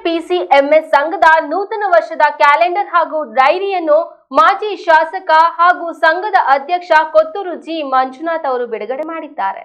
ಕೆಪಿಸಿಎಂಎಸ್ ಸಂಘದ ನೂತನ ವರ್ಷದ ಕ್ಯಾಲೆಂಡರ್ ಹಾಗೂ ಡೈರಿಯನ್ನು ಮಾಜಿ ಶಾಸಕ ಹಾಗೂ ಸಂಘದ ಅಧ್ಯಕ್ಷ ಕೊತ್ತೂರು ಜಿ ಮಂಜುನಾಥ್ ಅವರು ಬಿಡುಗಡೆ ಮಾಡಿದ್ದಾರೆ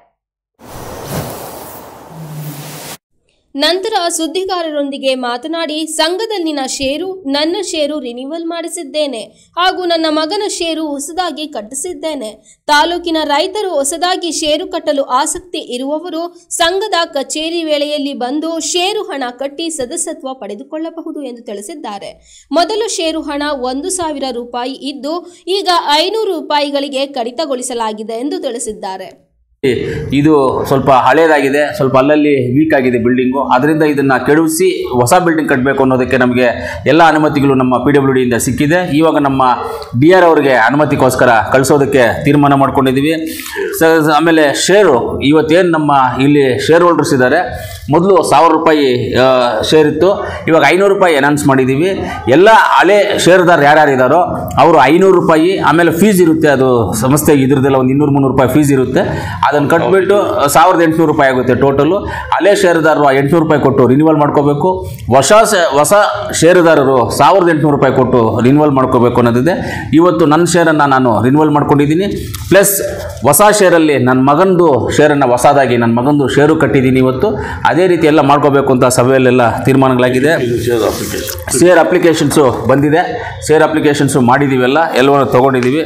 ನಂತರ ಸುದ್ದಿಗಾರರೊಂದಿಗೆ ಮಾತನಾಡಿ ಸಂಘದಲ್ಲಿನ ಷೇರು ನನ್ನ ಷೇರು ರಿನಿವಲ್ ಮಾಡಿಸಿದ್ದೇನೆ ಹಾಗೂ ನನ್ನ ಮಗನ ಷೇರು ಹೊಸದಾಗಿ ಕಟ್ಟಿಸಿದ್ದೇನೆ ತಾಲೂಕಿನ ರೈತರು ಹೊಸದಾಗಿ ಷೇರು ಕಟ್ಟಲು ಆಸಕ್ತಿ ಇರುವವರು ಸಂಘದ ಕಚೇರಿ ವೇಳೆಯಲ್ಲಿ ಬಂದು ಷೇರು ಹಣ ಕಟ್ಟಿ ಸದಸ್ಯತ್ವ ಪಡೆದುಕೊಳ್ಳಬಹುದು ಎಂದು ತಿಳಿಸಿದ್ದಾರೆ ಮೊದಲು ಷೇರು ಹಣ ಒಂದು ಸಾವಿರ ರೂಪಾಯಿ ಇದ್ದು ಈಗ ಐನೂರು ರೂಪಾಯಿಗಳಿಗೆ ಕಡಿತಗೊಳಿಸಲಾಗಿದೆ ಎಂದು ತಿಳಿಸಿದ್ದಾರೆ ಇದು ಸ್ವಲ್ಪ ಹಳೇದಾಗಿದೆ ಸ್ವಲ್ಪ ಅಲ್ಲಲ್ಲಿ ವೀಕ್ ಆಗಿದೆ ಬಿಲ್ಡಿಂಗು ಅದರಿಂದ ಇದನ್ನು ಕೆಡವಿಸಿ ಹೊಸ ಬಿಲ್ಡಿಂಗ್ ಕಟ್ಟಬೇಕು ಅನ್ನೋದಕ್ಕೆ ನಮಗೆ ಎಲ್ಲ ಅನುಮತಿಗಳು ನಮ್ಮ ಪಿ ಡಬ್ಲ್ಯೂ ಡಿಯಿಂದ ಸಿಕ್ಕಿದೆ ಇವಾಗ ನಮ್ಮ ಡಿ ಆರ್ ಅವರಿಗೆ ಅನುಮತಿಗೋಸ್ಕರ ಕಳಿಸೋದಕ್ಕೆ ತೀರ್ಮಾನ ಮಾಡ್ಕೊಂಡಿದ್ದೀವಿ ಸ ಸ- ಆಮೇಲೆ ಶೇರು ಇವತ್ತೇನು ನಮ್ಮ ಇಲ್ಲಿ ಶೇರ್ ಹೋಲ್ಡರ್ಸ್ ಇದ್ದಾರೆ ಮೊದಲು ಸಾವಿರ ರೂಪಾಯಿ ಆ, ಶೇರ್ ಇತ್ತು ಇವಾಗ ಐನೂರು ರೂಪಾಯಿ ಅನೌನ್ಸ್ ಮಾಡಿದ್ದೀವಿ ಎಲ್ಲ ಹಳೆ ಶೇರ್ದಾರ್ ಯಾರ್ಯಾರು ಇದ್ದಾರೋ ಅವರು ಐನೂರು ರೂಪಾಯಿ ಆಮೇಲೆ ಫೀಸ್ ಇರುತ್ತೆ ಅದು ಸಂಸ್ಥೆಗೆ ಇದ್ರದ್ದೆಲ್ಲ ಒಂದು ಇನ್ನೂರು ಮುನ್ನೂರು ರೂಪಾಯಿ ಫೀಸ್ ಇರುತ್ತೆ ಅದನ್ನು ಕಟ್ಬಿಟ್ಟು ಸಾವಿರದ ಎಂಟುನೂರು ರೂಪಾಯಿ ಆಗುತ್ತೆ ಟೋಟಲು ಹಳೆ ಷೇರುದಾರರು ಎಂಟುನೂರು ರೂಪಾಯಿ ಕೊಟ್ಟು ರಿನ್ಯೂವಲ್ ಮಾಡ್ಕೋಬೇಕು ಹೊಸ ಸ- ಹೊಸ ಷೇರುದಾರರು ಸಾವಿರದ ಎಂಟುನೂರು ರೂಪಾಯಿ ಕೊಟ್ಟು ರಿನ್ಯೂವಲ್ ಮಾಡ್ಕೋಬೇಕು ಅನ್ನೋದಿದೆ ಇವತ್ತು ನನ್ನ ಶೇರನ್ನು ನಾನು ರಿನ್ಯೂವಲ್ ಮಾಡ್ಕೊಂಡಿದ್ದೀನಿ ಪ್ಲಸ್ ಹೊಸ ಶೇರಲ್ಲಿ ನನ್ನ ಮಗಂದು ಶೇರನ್ನು ಹೊಸದಾಗಿ ನನ್ನ ಮಗಂದು ಶೇರು ಕಟ್ಟಿದ್ದೀನಿ ಇವತ್ತು ಅದೇ ರೀತಿ ಎಲ್ಲ ಮಾಡ್ಕೋಬೇಕು ಅಂತ ಸಭೆಯಲ್ಲೆಲ್ಲ ತೀರ್ಮಾನಗಳಾಗಿದೆ ಶೇರ್ ಅಪ್ಲಿಕೇಶನ್ಸು ಬಂದಿದೆ ಶೇರ್ ಅಪ್ಲಿಕೇಶನ್ಸು ಮಾಡಿದ್ದೀವೆಲ್ಲ ಎಲ್ಲವನ್ನು ತೊಗೊಂಡಿದ್ದೀವಿ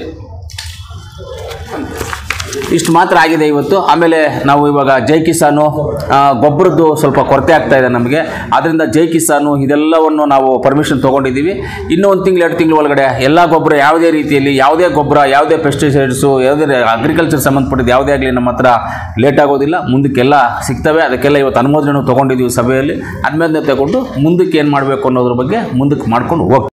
ಇಷ್ಟು ಮಾತ್ರ ಆಗಿದೆ ಇವತ್ತು ಆಮೇಲೆ ನಾವು ಇವಾಗ ಜೈ ಕಿಸಾನು ಆ, ಗೊಬ್ಬರದ್ದು ಸ್ವಲ್ಪ ಕೊರತೆ ಆಗ್ತಾ ಇದೆ ನಮಗೆ ಆದ್ದರಿಂದ ಜೈ ಕಿಸಾನು ಇದೆಲ್ಲವನ್ನು ನಾವು ಪರ್ಮಿಷನ್ ತೊಗೊಂಡಿದ್ದೀವಿ ಇನ್ನೂ ಒಂದು ತಿಂಗಳು ಎರಡು ತಿಂಗಳು ಒಳಗಡೆ ಎಲ್ಲ ಗೊಬ್ಬರ ಯಾವುದೇ ರೀತಿಯಲ್ಲಿ ಯಾವುದೇ ಗೊಬ್ಬರ ಯಾವುದೇ ಪೆಸ್ಟಿಸೈಡ್ಸು ಯಾವುದೇ ಅಗ್ರಿಕಲ್ಚರ್ ಸಂಬಂಧಪಟ್ಟಿದ್ದು ಯಾವುದೇ ಆಗಲಿ ನಮ್ಮ ಹತ್ರ ಲೇಟ್ ಆಗೋದಿಲ್ಲ ಮುಂದಕ್ಕೆಲ್ಲ ಸಿಗ್ತವೆ ಅದಕ್ಕೆಲ್ಲ ಇವತ್ತು ಅನುಮೋದನೆ ತೊಗೊಂಡಿದ್ದೀವಿ ಸಭೆಯಲ್ಲಿ ಅನುಮೋದನೆ ತಗೊಂಡು ಮುಂದಕ್ಕೆ ಏನು ಮಾಡಬೇಕು ಅನ್ನೋದ್ರ ಬಗ್ಗೆ ಮುಂದಕ್ಕೆ ಮಾಡ್ಕೊಂಡು ಹೋಗ್ತೀವಿ